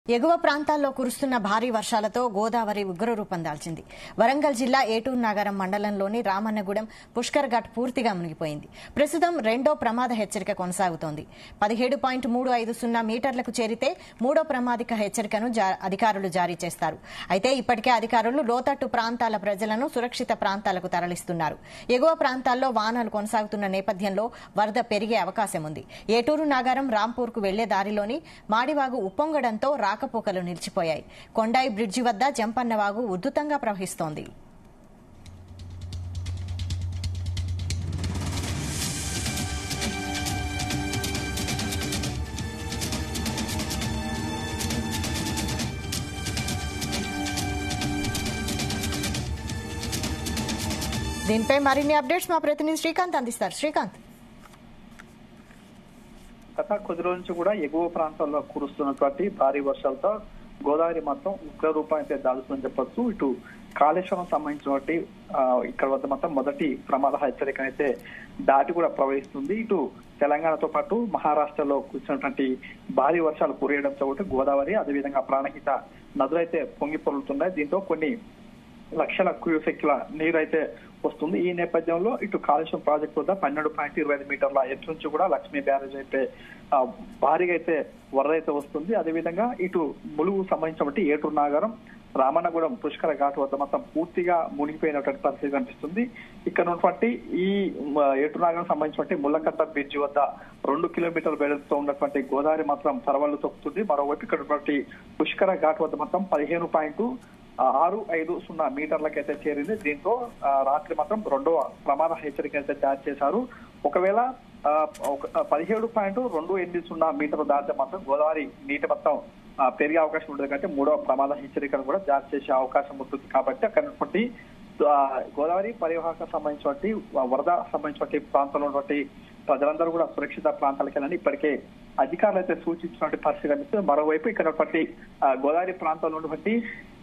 ఎగువ ప్రాంతాల్లో కురుస్తున్న భారీ వర్షాలతో గోదావరి ఉగ్రరూపం దాల్చింది వరంగల్ జిల్లా ఏటూరు నాగరం మండలంలోని రామన్నగూడెం పుష్కర్ ఘాట్ పూర్తిగా మునిగిపోయింది ప్రస్తుతం రెండో ప్రమాద హెచ్చరిక కొనసాగుతోంది పదిహేడు పాయింట్ మూడు ఐదు సున్నా మీటర్లకు చేరితే మూడో ప్రమాదిక హెచ్చరికను జా- అధికారులు జారీ చేస్తారు అయితే ఇప్పటికే అధికారులు లోతట్టు ప్రాంతాల ప్రజలను సురక్షిత ప్రాంతాలకు తరలిస్తున్నారు ఎగువ ప్రాంతాల్లో వానలు కొనసాగుతున్న నేపథ్యంలో వరద పెరిగే అవకాశం ఉంది ఏటూరు నాగారం రాంపూర్కు వెళ్లే దారిలోని మాడివాగు ఉప్పొంగడంతో రాకపోకలు నిలిచిపోయాయి కొండాయి బ్రిడ్జి వద్ద జంపన్నవాగు ఉధృతంగా ప్రవహిస్తోంది దీనిపై మరిన్ని అప్డేట్స్ మా ప్రతినిధి శ్రీకాంత్ అందిస్తారు శ్రీకాంత్ గత కొద్ది రోజుల నుంచి కూడా ఎగువ ప్రాంతాల్లో కురుస్తున్నటువంటి భారీ వర్షాలతో గోదావరి మొత్తం ఉగ్ర రూపం అయితే దాల్చుతుందని చెప్పొచ్చు ఇటు కాళేశ్వరం సంబంధించినటువంటి ఆ, ఇక్కడ వద్ద మొత్తం మొదటి ప్రమాద హెచ్చరిక అయితే దాటి కూడా ప్రవహిస్తుంది ఇటు తెలంగాణతో పాటు మహారాష్ట్రలో కురిసినటువంటి భారీ వర్షాలు కురియడంతో కూడా గోదావరి అదేవిధంగా ప్రాణహిత నదులైతే పొంగి పొరులుతున్నాయి దీంతో కొన్ని లక్షల క్యూసెక్ల నీరు అయితే వస్తుంది ఈ నేపథ్యంలో ఇటు కాళేశ్వరం ప్రాజెక్టు వద్ద పన్నెండు పాయింట్ ఇరవై ఐదు మీటర్ల ఎత్తు నుంచి కూడా లక్ష్మీ బ్యారేజ్ అయితే ఆ, భారీగా అయితే వరద అయితే వస్తుంది అదేవిధంగా ఇటు ములుగు సంబంధించినటువంటి ఏటూరు నాగరం రామన్నగూడెం పుష్కర ఘాట్ వద్ద మొత్తం పూర్తిగా మునిగిపోయినటువంటి పరిస్థితి కనిపిస్తుంది ఇక్కడ ఉన్నటువంటి ఈ మ, ఏటూరు నాగరం సంబంధించినటువంటి ముల్లకట్ట బ్రిడ్జి వద్ద రెండు కిలోమీటర్ల వెడల్పుతో ఉన్నటువంటి గోదావరి మాత్రం పరవళ్ళు తొక్కుతుంది మరోవైపు ఇక్కడ ఉన్నటువంటి పుష్కర ఘాట్ వద్ద మొత్తం పదిహేను పాయింట్ ఆ, ఆరు ఐదు సున్నా మీటర్లకైతే చేరింది దీంతో ఆ, రాత్రి మాత్రం రెండవ ప్రమాద హెచ్చరిక అయితే జారీ చేశారు ఒకవేళ ఆ, ఒక- ఆ, పదిహేడు పాయింట్ రెండు ఎనిమిది సున్నా మీటర్లు దాటితే మాత్రం గోదావరి నీటి మొత్తం ఆ, పెరిగే అవకాశం ఉంటుంది కాబట్టి మూడవ ప్రమాద హెచ్చరికను కూడా జారీ చేసే అవకాశం ఉంటుంది కాబట్టి అక్కడ ఉన్నటువంటి ఆ, గోదావరి పరివాహక సంబంధించినటువంటి ఆ, వరద సంబంధించినటువంటి ప్రాంతంలో ఉన్నటువంటి ప్రజలందరూ కూడా సురక్షిత ప్రాంతాలకు వెళ్ళని ఇప్పటికే అధికారులు అయితే సూచించినటువంటి పరిస్థితి కనిపిస్తుంది మరోవైపు ఇక్కడ ఉన్నటువంటి ఆ, గోదావరి ప్రాంతంలో ఉన్నటువంటి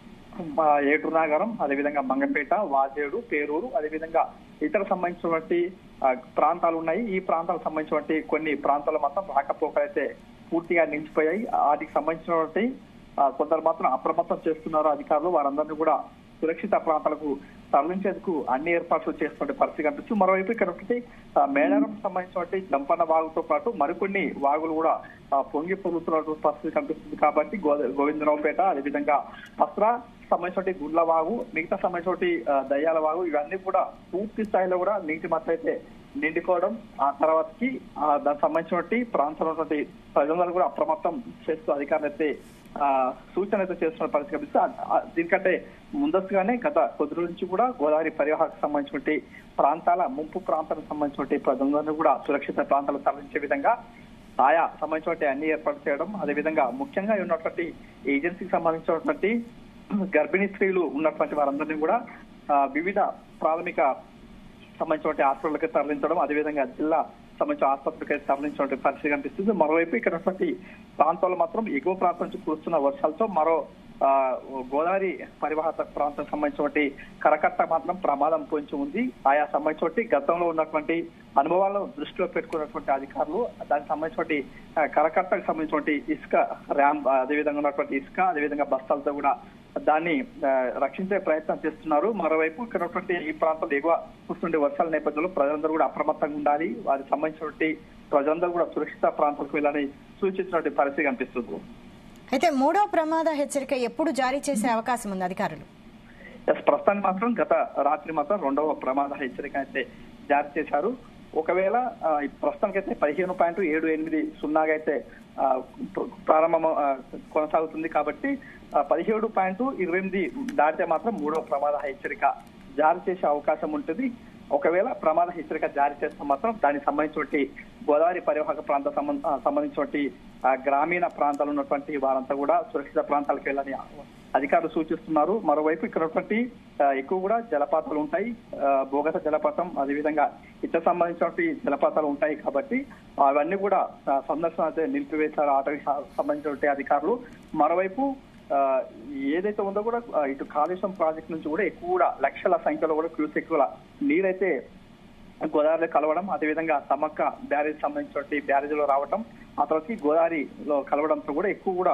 మా ఏటూరు నాగరం అదేవిధంగా మంగపేట వాజేడు పేరూరు అదేవిధంగా ఇతర సంబంధించినటువంటి ఆ, ప్రాంతాలు ఉన్నాయి ఈ ప్రాంతాలకు సంబంధించినటువంటి కొన్ని ప్రాంతాలు మాత్రం రాకపోకలు అయితే పూర్తిగా నిలిచిపోయాయి వాటికి సంబంధించినటువంటి ఆ, కొందరు మాత్రం అప్రమత్తం చేస్తున్నారు అధికారులు వారందరినీ కూడా సురక్షిత ప్రాంతాలకు తరలించేందుకు అన్ని ఏర్పాట్లు చేస్తున్న పరిస్థితి కనిపిస్తుంది మరోవైపు ఇక్కడ ఒకటి ఆ, మేడారం సంబంధించినటువంటి జంపన్న వాగుతో పాటు మరికొన్ని వాగులు కూడా ఆ, పొంగి పొందుతున్నటువంటి పరిస్థితి కనిపిస్తుంది కాబట్టి గోద- గోవిందరావుపేట అదేవిధంగా పస్రా సంబంధించినటువంటి గుండ్ల వాగు మిగతా సంబంధించినటువంటి ఆ, దయ్యాల వాగు ఇవన్నీ కూడా పూర్తి స్థాయిలో కూడా నీటి మట్ట అయితే నిండుకోవడం ఆ తర్వాతకి ఆ, దానికి సంబంధించినటువంటి ప్రాంతంలో ఉన్నటువంటి ప్రజలందరూ కూడా అప్రమత్తం చేస్తూ అధికారులు అయితే ఆ, సూచన అయితే చేస్తున్న పరిస్థితి కనిపిస్తుంది ఆ- ఆ, దీనికంటే ముందస్తుగానే గత కొద్ది రోజుల నుంచి కూడా గోదావరి పరివాహక సంబంధించినటువంటి ప్రాంతాల ముంపు ప్రాంతాలకు సంబంధించినటువంటి ప్రజలందరినీ కూడా సురక్షిత ప్రాంతాలకు తరలించే విధంగా ఆయా సంబంధించినటువంటి అన్ని ఏర్పాటు చేయడం అదేవిధంగా ముఖ్యంగా ఉన్నటువంటి ఏజెన్సీకి సంబంధించినటువంటి గర్భిణీ స్త్రీలు ఉన్నటువంటి వారందరినీ కూడా ఆ, వివిధ ప్రాథమిక సంబంధించినటువంటి హాస్పిటల్కి తరలించడం అదేవిధంగా జిల్లా సంబంధించిన ఆసుపత్రికి తరలించినటువంటి పరిస్థితి కనిపిస్తుంది మరోవైపు ఇక్కడ ఉన్నటువంటి ప్రాంతాల్లో మాత్రం ఎగువ ప్రాంతం నుంచి కురుస్తున్న వర్షాలతో మరో ఆ, గోదావరి పరివాహక ప్రాంతం సంబంధించినటువంటి కరకట్ట మాత్రం ప్రమాదం పొంచి ఉంది ఆయా సంబంధించినటువంటి గతంలో ఉన్నటువంటి అనుభవాలను దృష్టిలో పెట్టుకున్నటువంటి అధికారులు దానికి సంబంధించినటువంటి ఆ, కరకట్టకు సంబంధించినటువంటి ఇసుక ర్యామ్ అదేవిధంగా ఉన్నటువంటి ఇసుక అదేవిధంగా బస్తాలతో కూడా దాన్ని ఆ, రక్షించే ప్రయత్నం చేస్తున్నారు మరోవైపు ఇక్కడ ఉన్నటువంటి ఈ ప్రాంతంలో ఎగువ కురుస్తుండే వర్షాల నేపథ్యంలో ప్రజలందరూ కూడా అప్రమత్తంగా ఉండాలి వారికి సంబంధించినటువంటి ప్రజలందరూ కూడా సురక్షిత ప్రాంతాలకు వెళ్ళాలని సూచించినటువంటి పరిస్థితి కనిపిస్తుంది అయితే మూడో ప్రమాద హెచ్చరిక ఎప్పుడు జారీ చేసే అవకాశం ఉంది అధికారులు ఎస్ ప్రస్తుతానికి మాత్రం గత రాత్రి మాత్రం రెండవ ప్రమాద హెచ్చరిక అయితే జారీ చేశారు ఒకవేళ ఆ, ఈ ప్రస్తుతానికైతే పదిహేను పాయింట్ ఏడు ఎనిమిది సున్నాగా అయితే ఆ, ప్ర- ప్రారంభం ఆ, కొనసాగుతుంది కాబట్టి ఆ, పదిహేడు పాయింట్ ఇరవై ఎనిమిది దాటితే మాత్రం మూడవ ప్రమాద హెచ్చరిక జారీ చేసే అవకాశం ఉంటుంది ఒకవేళ ప్రమాద హెచ్చరిక జారీ చేస్తే మాత్రం దానికి సంబంధించినటువంటి గోదావరి పరివాహక ప్రాంత సంబంధ ఆ, సంబంధించినటువంటి ఆ, గ్రామీణ ప్రాంతాలు ఉన్నటువంటి వారంతా కూడా సురక్షిత ప్రాంతాలకు వెళ్ళని అధికారులు సూచిస్తున్నారు మరోవైపు ఇక్కడ ఉన్నటువంటి ఆ, ఎక్కువ కూడా జలపాతాలు ఉంటాయి ఆ, భూగత జలపాతం అదేవిధంగా ఇతర సంబంధించినటువంటి జలపాతాలు ఉంటాయి కాబట్టి అవన్నీ కూడా ఆ, సందర్శన అయితే నిలిపివేశారు ఆటకి సంబంధించినటువంటి అధికారులు మరోవైపు ఆ, ఏదైతే ఉందో కూడా ఆ, ఇటు కాళేశ్వరం ప్రాజెక్ట్ నుంచి కూడా ఎక్కువ కూడా లక్షల సంఖ్యలో కూడా క్యూసెక్కుల నీరైతే గోదావరిలో కలవడం అదేవిధంగా సమ్మక్క బ్యారేజ్ సంబంధించినటువంటి బ్యారేజ్ లో రావడం ఆ తర్వాత గోదావరిలో కలవడంతో కూడా ఎక్కువ కూడా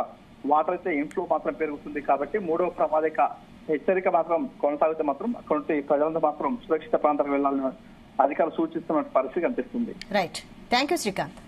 వాటర్ అయితే ఇన్ఫ్లో మాత్రం పెరుగుతుంది కాబట్టి మూడో ప్రమాదిక హెచ్చరిక మాత్రం కొనసాగితే మాత్రం అటువంటి ప్రజలంతా మాత్రం సురక్షిత ప్రాంతాలకు వెళ్లాలని అధికారులు సూచిస్తున్న పరిస్థితి కనిపిస్తుంది రైట్ థ్యాంక్ యూ శ్రీకాంత్